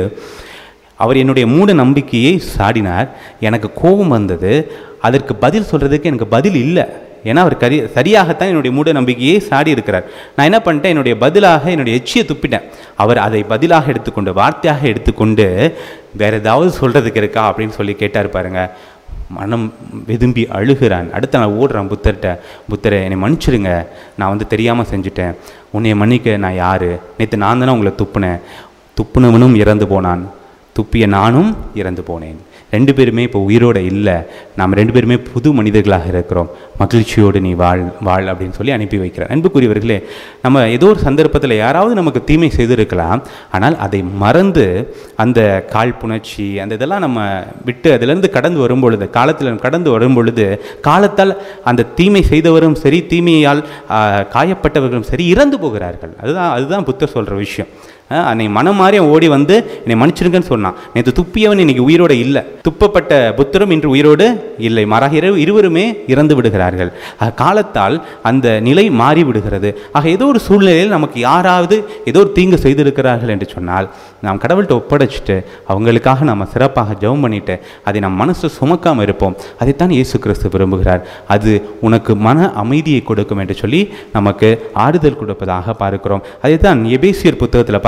S1: அவர் என்னுடைய மூட நம்பிக்கையை சாடினார் எனக்கு கோபம் வந்தது அதற்கு பதில் சொல்கிறதுக்கு எனக்கு பதில் இல்லை ஏன்னா அவர் கரி சரியாகத்தான் என்னுடைய மூட நம்பிக்கையை சாடி இருக்கிறார் நான் என்ன பண்ணிட்டேன் என்னுடைய பதிலாக என்னுடைய எச்சியை துப்பிட்டேன் அவர் அதை பதிலாக எடுத்துக்கொண்டு வார்த்தையாக எடுத்துக்கொண்டு வேற ஏதாவது சொல்கிறதுக்கு இருக்கா அப்படின்னு சொல்லி கேட்டார் பாருங்க மனம் வெதும்பி அழுகிறான் அடுத்த நான் ஓடுறான் புத்தர்கிட்ட புத்தரை என்னை மன்னிச்சிடுங்க நான் வந்து தெரியாமல் செஞ்சுட்டேன் உன்னை மன்னிக்க நான் யார் நேற்று நான் தானே உங்களை துப்புனேன் துப்புனவனும் இறந்து போனான் துப்பிய நானும் இறந்து போனேன் ரெண்டு பேருமே இப்போ உயிரோட இல்லை நாம் ரெண்டு பேருமே புது மனிதர்களாக இருக்கிறோம் மகிழ்ச்சியோடு நீ வாழ் வாழ் அப்படின்னு சொல்லி அனுப்பி வைக்கிறேன் அன்புக்குரியவர்களே நம்ம ஏதோ ஒரு சந்தர்ப்பத்தில் யாராவது நமக்கு தீமை செய்திருக்கலாம் ஆனால் அதை மறந்து அந்த காழ்ப்புணர்ச்சி அந்த இதெல்லாம் நம்ம விட்டு அதிலிருந்து கடந்து வரும் பொழுது காலத்தில் கடந்து வரும் பொழுது காலத்தால் அந்த தீமை செய்தவரும் சரி தீமையால் ஆ, காயப்பட்டவர்களும் சரி இறந்து போகிறார்கள் அதுதான் அதுதான் புத்தர் சொல்கிற விஷயம் ஆ, அன்னை மனம் மாறி அவன் ஓடி வந்து என்னை மன்னிச்சிருங்கன்னு சொன்னான் நேற்று துப்பியவன் இன்னைக்கு உயிரோட இல்லை துப்பப்பட்ட புத்தரும் இன்று உயிரோடு இல்லை மாறாக இரு இருவருமே இறந்து விடுகிறார்கள் ஆக, காலத்தால் அந்த நிலை மாறி விடுகிறது ஆக ஏதோ ஒரு சூழ்நிலையில் நமக்கு யாராவது ஏதோ ஒரு தீங்கு செய்திருக்கிறார்கள் என்று சொன்னால் நாம் கடவுள்கிட்ட ஒப்படைச்சிட்டு அவங்களுக்காக நம்ம சிறப்பாக ஜெபம் பண்ணிட்டு அதை நம் மனசில் சுமக்காமல் இருப்போம் அதைத்தான் இயேசு கிறிஸ்து விரும்புகிறார் அது உனக்கு மன அமைதியை கொடுக்கும் என்று சொல்லி நமக்கு ஆறுதல் கொடுப்பதாக பார்க்கிறோம் அதைத்தான் எபேசியர் புத்தகத்தில் பாருங்க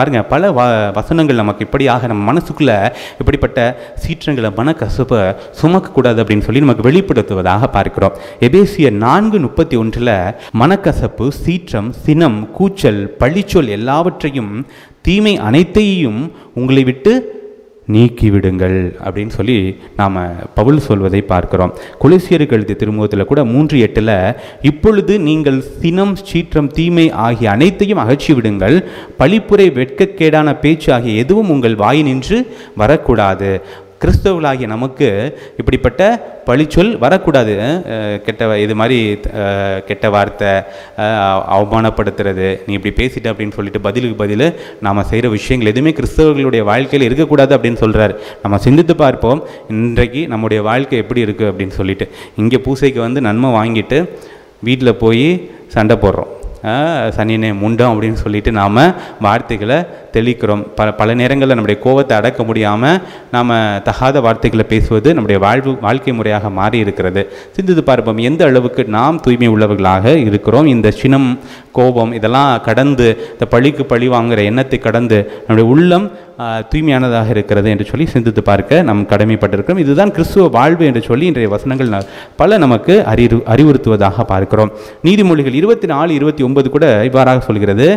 S1: பாருங்க பல வ வசனங்கள் நமக்கு இப்படியாக நம்ம மனசுக்குள்ள இப்படிப்பட்ட சீற்றங்களை மனக்கசப்பை சுமக்கக்கூடாது அப்படின்னு சொல்லி நமக்கு வெளிப்படுத்துவதாக பார்க்கிறோம் எபேசியர் நான்கு முப்பத்தி ஒன்றில் மனக்கசப்பு சீற்றம் சினம் கூச்சல் பழிச்சொல் எல்லாவற்றையும் தீமை அனைத்தையும் உங்களை விட்டு நீக்கிவிடுங்கள் அப்படின்னு சொல்லி நாம் பவுல் சொல்வதை பார்க்கிறோம் குலேசியருக்கு எழுதிய திருமுகத்தில் கூட மூன்று எட்டில் இப்பொழுது நீங்கள் சினம் சீற்றம் தீமை ஆகிய அனைத்தையும் அகற்றி விடுங்கள் பழிப்புரை வெட்கக்கேடான பேச்சு ஆகிய எதுவும் உங்கள் வாயினின்று வரக்கூடாது கிறிஸ்தவர்களாகிய நமக்கு இப்படிப்பட்ட பழிச்சொல் வரக்கூடாது அஹ் கெட்ட வ- இது மாதிரி அஹ், கெட்ட வார்த்தை அஹ், அவமானப்படுத்துறது நீ இப்படி பேசிட்ட அப்படின்னு சொல்லிட்டு பதிலுக்கு பதில் நாம் செய்கிற விஷயங்கள் எதுவுமே கிறிஸ்தவர்களுடைய வாழ்க்கையில் இருக்கக்கூடாது அப்படின்னு சொல்கிறார் நம்ம சிந்தித்து பார்ப்போம் இன்றைக்கு நம்முடைய வாழ்க்கை எப்படி இருக்குது அப்படின்னு சொல்லிட்டு இங்கே பூசைக்கு வந்து நன்மை வாங்கிட்டு வீட்டில் போய் சண்டை போடுறோம் ஆஹ் சனியனே முண்டம் அப்படின்னு சொல்லிட்டு நாம் வார்த்தைகளை தெளிக்கிறோம் பல பல நேரங்களில் நம்முடைய கோபத்தை அடக்க முடியாமல் நாம் தகாத வார்த்தைகளை பேசுவது நம்முடைய வாழ்வு வாழ்க்கை முறையாக மாறி இருக்கிறது சிந்தித்து பார்ப்போம் எந்த அளவுக்கு நாம் தூய்மை உள்ளவர்களாக இருக்கிறோம் இந்த சினம் கோபம் இதெல்லாம் கடந்து இந்த பழிக்கு பழி வாங்குகிற எண்ணத்தை கடந்து நம்முடைய உள்ளம் ஆஹ், தூய்மையானதாக இருக்கிறது என்று சொல்லி சிந்தித்து பார்க்க நாம் கடமைப்பட்டிருக்கிறோம் இதுதான் கிறிஸ்துவ வாழ்வு என்று சொல்லி இன்றைய வசனங்கள் ந- பல நமக்கு அறிவு அறிவுறுத்துவதாக பார்க்கிறோம் நீதிமொழிகள் இருபத்தி நாலு இருபத்தி ஒன்பது கூட இவ்வாறாக சொல்கிறது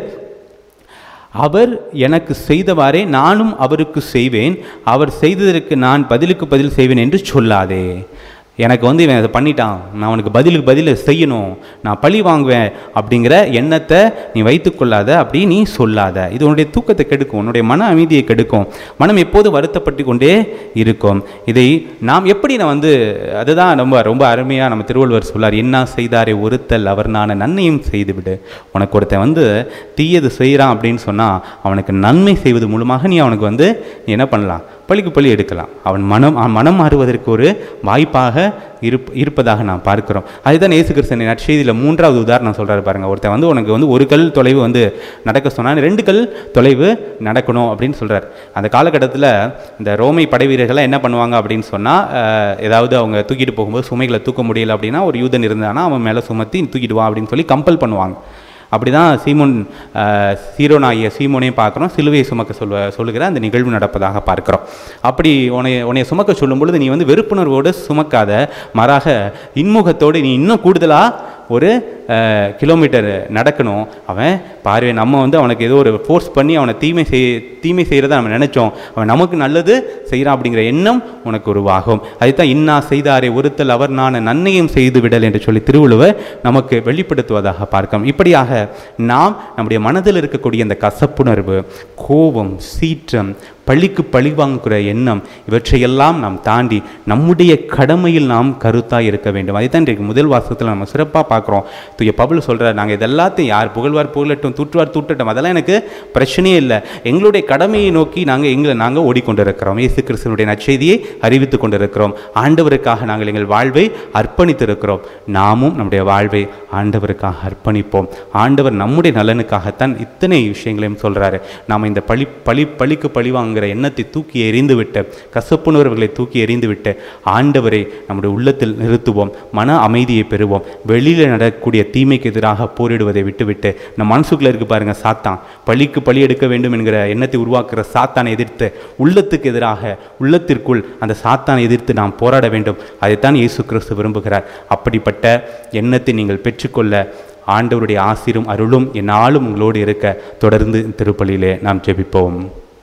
S1: அவர் எனக்கு செய்தவாறே நானும் அவருக்கு செய்வேன் அவர் செய்ததற்கு நான் பதிலுக்கு பதில் செய்வேன் என்று சொல்லாதே எனக்கு வந்து இவன் அதை பண்ணிட்டான் நான் அவனுக்கு பதிலுக்கு பதில் செய்யணும் நான் பழி வாங்குவேன் அப்படிங்கிற எண்ணத்தை நீ வைத்துக்கொள்ளாத அப்படி நீ சொல்லாத இது உன்னுடைய தூக்கத்தை கெடுக்கும் உன்னுடைய மன அமைதியை கெடுக்கும் மனம் எப்போது வருத்தப்பட்டு கொண்டே இருக்கும் இதை நாம் எப்படி நான் வந்து அதுதான் ரொம்ப ரொம்ப அருமையாக நம்ம திருவள்ளுவர் சொல்லார் என்ன செய்தாரே ஒருத்தல் அவர் நான் நன்மையும் செய்துவிடு உனக்கு ஒருத்தன் வந்து தீயது செய்கிறான் அப்படின்னு சொன்னால் அவனுக்கு நன்மை செய்வது மூலமாக நீ அவனுக்கு வந்து நீ என்ன பண்ணலாம் பழிக்கு பழி எடுக்கலாம் அவன் மனம் அவன் மனம் மாறுவதற்கு ஒரு வாய்ப்பாக இருப் இருப்பதாக நாம் பார்க்கிறோம் அதுதான் இயேசு கிறிஸ்தன் நற்செய்தியில் மூன்றாவது உதாரணம் சொல்கிறாரு பாருங்க ஒருத்தன் வந்து உனக்கு வந்து ஒரு கல் தொலைவு வந்து நடக்க சொன்னால் ரெண்டு கல் தொலைவு நடக்கணும் அப்படின்னு சொல்கிறார் அந்த காலகட்டத்தில் இந்த ரோமை படை வீரர்கள்லாம் என்ன பண்ணுவாங்க அப்படின்னு சொன்னால் ஏதாவது அவங்க தூக்கிட்டு போகும்போது சுமைகளை தூக்க முடியல அப்படின்னா ஒரு யூதன் இருந்தானா அவன் மேலே சுமத்தி தூக்கிட்டு வா அப்படின்னு சொல்லி கம்பல் பண்ணுவாங்க அப்படி தான் சீமோன் அஹ், சீரோனாகிய சீமோனையும் பார்க்குறோம் சிலுவையை சுமக்க சொல்வ சொல்லுகிற அந்த நிகழ்வு நடப்பதாக பார்க்கிறோம் அப்படி உன்னை உன்னை சுமக்க சொல்லும் பொழுது நீ வந்து வெறுப்புணர்வோடு சுமக்காத மாறாக இன்முகத்தோடு நீ இன்னும் கூடுதலாக ஒரு அஹ், கிலோமீட்டர் நடக்கணும் அவன் பார்வை நம்ம வந்து அவனுக்கு ஏதோ ஒரு ஃபோர்ஸ் பண்ணி அவனை தீமை செய் தீமை செய்கிறத நம்ம நினைச்சோம் அவன் நமக்கு நல்லது செய்கிறான் அப்படிங்கிற எண்ணம் உனக்கு உருவாகும் அதுதான் இன்னா செய்தாரே ஒருத்தல் அவர் நான் நன்மையும் செய்து விடல் என்று சொல்லி திருவள்ளுவர் நமக்கு வெளிப்படுத்துவதாக பார்க்கிறோம் இப்படியாக நாம் நம்முடைய மனதில் இருக்கக்கூடிய இந்த கசப்புணர்வு கோபம் சீற்றம் பழிக்கு பழி வாங்குகிற எண்ணம் இவற்றையெல்லாம் நாம் தாண்டி நம்முடைய கடமையில் நாம் கருத்தாக இருக்க வேண்டும் அதைத்தான் இன்றைக்கு முதல் வாசகத்தில் நம்ம சிறப்பாக பார்க்குறோம் தூய பவுல் சொல்கிறார் நாங்கள் இதெல்லாத்தையும் யார் புகழ்வார் புகழட்டும் தூற்றுவார் தூட்டட்டும் அதெல்லாம் எனக்கு பிரச்சனையே இல்லை எங்களுடைய கடமையை நோக்கி நாங்கள் எங்களை நாங்கள் ஓடிக்கொண்டிருக்கிறோம் இயேசு கிறிஸ்துவனுடைய நற்செய்தியை அறிவித்து கொண்டிருக்கிறோம் ஆண்டவருக்காக நாங்கள் எங்கள் வாழ்வை அர்ப்பணித்திருக்கிறோம் நாமும் நம்முடைய வாழ்வை ஆண்டவருக்காக அர்ப்பணிப்போம் ஆண்டவர் நம்முடைய நலனுக்காகத்தான் இத்தனை விஷயங்களையும் சொல்கிறாரு நாம் இந்த பழி பழி பழிக்கு பழி வாங்குகிற எண்ணத்தை தூக்கி எறிந்துவிட்டு கசப்புணர்வுகளை தூக்கி எறிந்துவிட்டு ஆண்டவரை நம்முடைய உள்ளத்தில் நிறுத்துவோம் மன அமைதியை பெறுவோம் வெளியில் நடக்கக்கூடிய தீமைக்கு எதிராக போரிடுவதை விட்டுவிட்டு நம் மனசுக்குள்ள இருக்கு பாருங்க சாத்தான் பழிக்கு பழி எடுக்க வேண்டும் என்கிற எண்ணத்தை உருவாக்குற சாத்தானை எதிர்த்து உள்ளத்துக்கு எதிராக உள்ளத்திற்குள் அந்த சாத்தானை எதிர்த்து நாம் போராட வேண்டும் அதைத்தான் இயேசு கிறிஸ்து விரும்புகிறார் அப்படிப்பட்ட எண்ணத்தை நீங்கள் பெற்றுக்கொள்ள ஆண்டவருடைய ஆசிரும் அருளும் என்னாலும் உங்களோடு இருக்க தொடர்ந்து திருப்பலியிலே நாம் ஜெபிப்போம்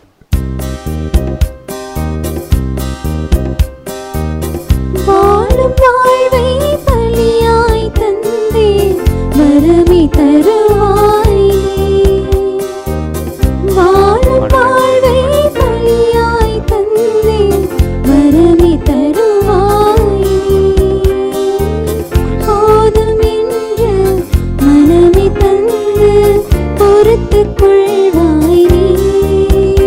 S2: வாழும் வாழ்வை பலியாய் தந்தே வரமே தருவாய் வாழும் வாழ்வை பலியாய் தந்தே வரமே தருவாய் போதும் என்று மனமே தந்து பொறுத்துக் கொள்வாய் நீ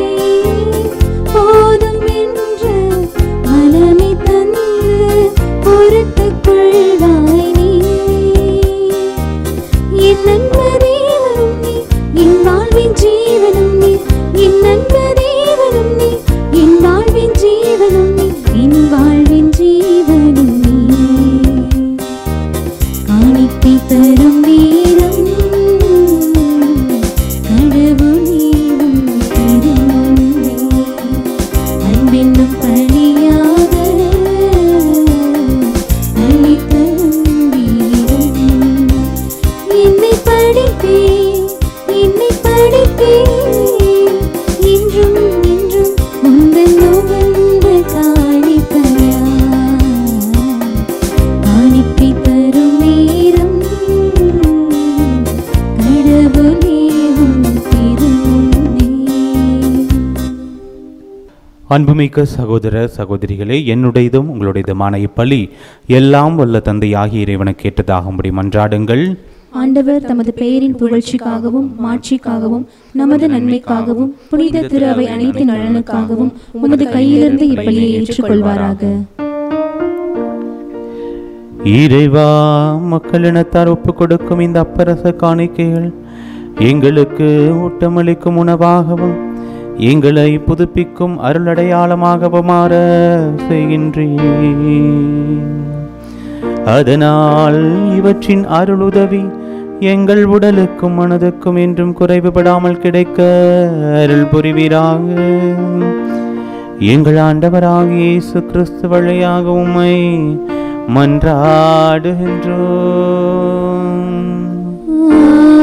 S1: அன்புமிக்க சகோதர சகோதரிகளே என்னுடையதும் உங்களுடையதுமான இப்பலி எல்லாம் வல்ல தந்தையாகிய இறைவனை கேட்டதாகும்படி மன்றாடுங்கள்
S2: ஆண்டவர் தமது பெயரின் புகழ்ச்சிக்காகவும் மாட்சிக்காகவும் நமது நன்மைக்காகவும் புனித திரு அவை அனைத்து நலனுக்காகவும் உமது கையிலிருந்து இப்பலியை ஏற்றுக்கொள்வாராக
S1: இறைவா மக்களினத்தார் ஒப்புக் கொடுக்கும் இந்த அப்பரச காணிக்கைகள் எங்களுக்கு ஊட்டமளிக்கும் உணவாகவும் எங்களை புதுப்பிக்கும் அருளடையாளமாகவும் மாற செய்கின்றேன் அதனால் இவற்றின் அருளுதவி எங்கள் உடலுக்கும் மனதுக்கும் என்றும் குறைவுபடாமல் கிடைக்க அருள் புரிவீராக எங்கள் ஆண்டவராகிய இயேசு கிறிஸ்து வழியாக உம்மை மன்றாடுகின்றோம்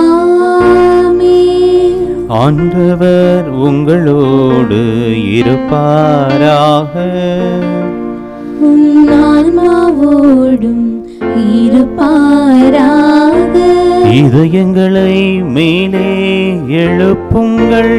S1: ஆண்டவர் உங்களோடு இருப்பாராக
S2: ஆன்மாவோடும் இருப்பாராக
S1: இதயங்களை மேலே எழுப்புங்கள்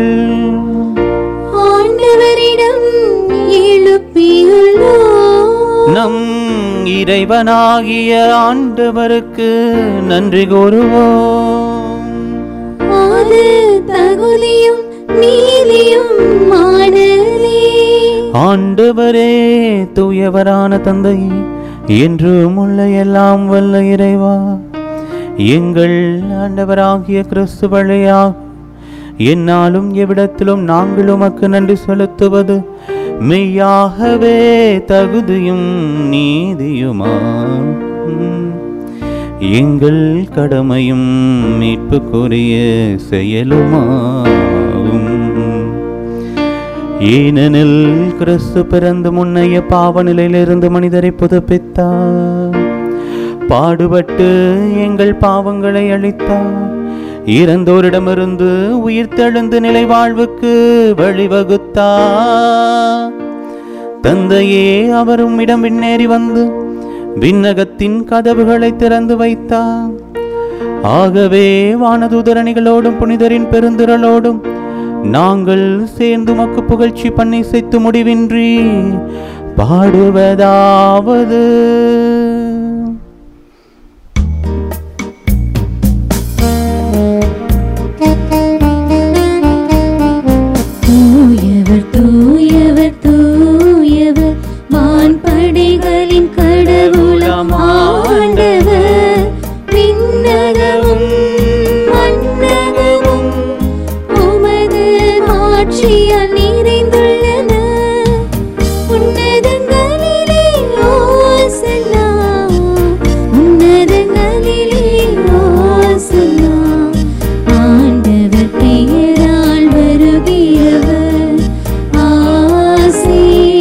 S2: ஆண்டவரிடம் எழுப்பியுள்ளோ
S1: நம் இறைவனாகிய ஆண்டவருக்கு நன்றி கூறுவோம்
S2: அது தகுதியும் நீதியும் மாடலே
S1: ஆண்டவரே தூயவரான தந்தை என்றும் உள்ள எல்லாம் வல்ல இறைவா எங்கள் ஆண்டவராகிய கிறிஸ்து வழியாக என்னாலும் எவ்விடத்திலும் நாங்கள் உமக்கு நன்றி செலுத்துவது மெய்யாகவே தகுதியும் நீதியுமாகும் எங்கள் கடமையும் மீட்புக்குரிய செயலுமாகும் ஏனெனில் கிறிஸ்து பிறந்து முன்னைய பாவ நிலையிலிருந்து மனிதரை புதுப்பித்தார் பாடுபட்டு எங்கள் பாவங்களை அளித்தார் இறந்தோரிடமிருந்து உயிர்த்தெழுந்து நிலை வாழ்வுக்கு வழிவகுத்தார் தந்தையே அவரும் இடம் விண்ணேறி வந்து விண்ணகத்தின் கதவுகளை திறந்து வைத்தார் ஆகவே வானதூதரணிகளோடும் புனிதரின் பெருந்திரளோடும் நாங்கள் சேர்ந்து மக்கு புகழ்ச்சி பண்ணி செய்து முடிவின்றி பாடுவதாவது
S2: தூயவர் தூயவர் தூயவர் வான்படைகளின் கடவுளம் ஆண்டவர் விண்ணகமும் மண்ணகமும் உமது மாட்சியால் நிறைந்துள்ளன உன்னதங்களிலே ஓசன்னா உன்னதங்களிலே ஓசன்னா ஆண்டவர் பெயரால் வருகிறவர் ஆசி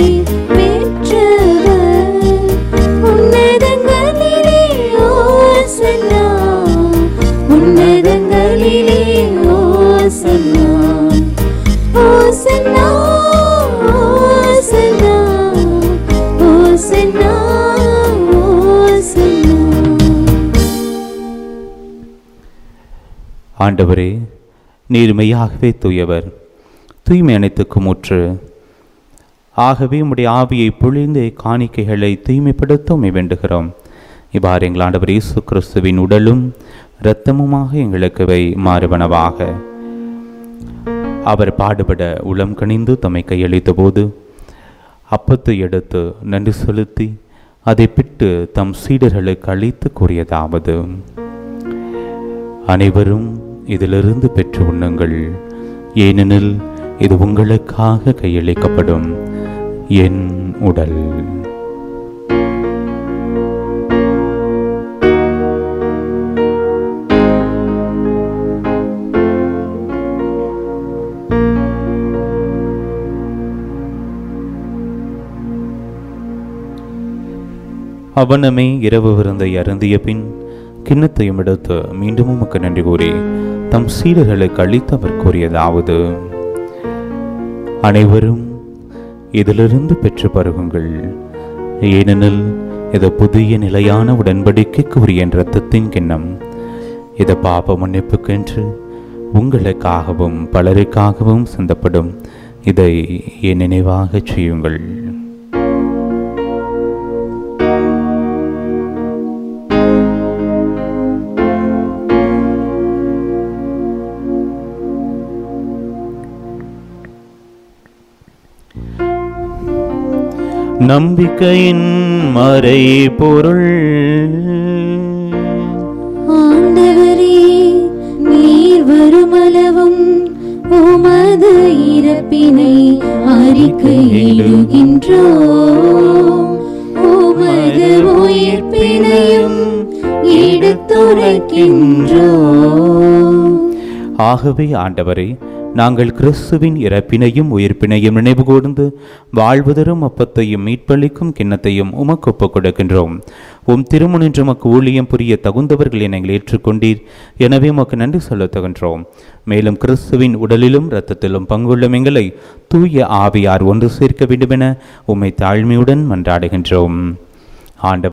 S2: பெற்றவர் உன்னதங்களிலே ஓசன்னா உன்னதங்களிலே ஓசன்னா ஓசன்னா ஓசன்னா ஓசன்னா ஓசன்னா
S1: ஆண்டவரே நீர் மெய்யாகவே தூயவர் தூய்மை அனைத்துக்கும் முற்று ஆகவே உம்முடைய ஆவியை பொழிந்து காணிக்கைகளை தூய்மைப்படுத்த உம்மை வேண்டுகிறோம் இவ்வாறு எங்கள் ஆண்டவர் இயேசு கிறிஸ்துவின் உடலும் இரத்தமுமாக எங்களுக்கு வை மாறுவனவாக அவர் பாடுபட உளம் கனிந்து தம்மை கையளித்த போது அப்பத்தை எடுத்து நன்றி செலுத்தி அதை பிட்டு தம் சீடர்களுக்கு அளித்து கூறியதாவது அனைவரும் இதிலிருந்து பெற்று உண்ணுங்கள் ஏனெனில் இது உங்களுக்காக கையளிக்கப்படும் என் உடல் அவனமே இரவு விருந்தை அருந்திய பின் கிண்ணத்தையும் எடுத்து மீண்டும் உமக்கு நன்றி கூறி தம் சீடர்களுக்கு அளித்து அவர் கூறியதாவது அனைவரும் இதிலிருந்து பெற்று பருகுங்கள் ஏனெனில் இது புதிய நிலையான உடன்படிக்கைக்கு உரிய என் இரத்தத்தின் கிண்ணம் இது பாப மன்னிப்புக்கென்று உங்களுக்காகவும் பலருக்காகவும் சிந்தப்படும் இதை என் நினைவாகச் செய்யுங்கள் நம்பிக்கையின் மறை பொருள்
S2: ஆண்டவரே நீர் வருமளவும் உமது இறப்பினை அறிக்கையிடுகின்றோ உமது உயிர்ப்பினையும் எடுத்துரைக்கின்றோ
S1: ஆகவே ஆண்டவரே நாங்கள் கிறிஸ்துவின் இறப்பினையும் உயிர்ப்பினையும் நினைவு கூர்ந்து வாழ்வுதரும் அப்பத்தையும் மீட்பளிக்கும் கிண்ணத்தையும் உமக்கு ஒப்புக் கொடுக்கின்றோம் உம் திருமுனின்று உமக்கு ஊழியம் புரிய தகுந்தவர்கள் என எங்களை ஏற்றுக்கொண்டீர் எனவே உமக்கு நன்றி செலுத்துகின்றோம் மேலும் கிறிஸ்துவின் உடலிலும் இரத்தத்திலும் பங்குள்ள எங்களை தூய ஆவியார் ஒன்று சேர்க்க வேண்டுமென உம்மை தாழ்மையுடன் மன்றாடுகின்றோம் ஆண்டவர்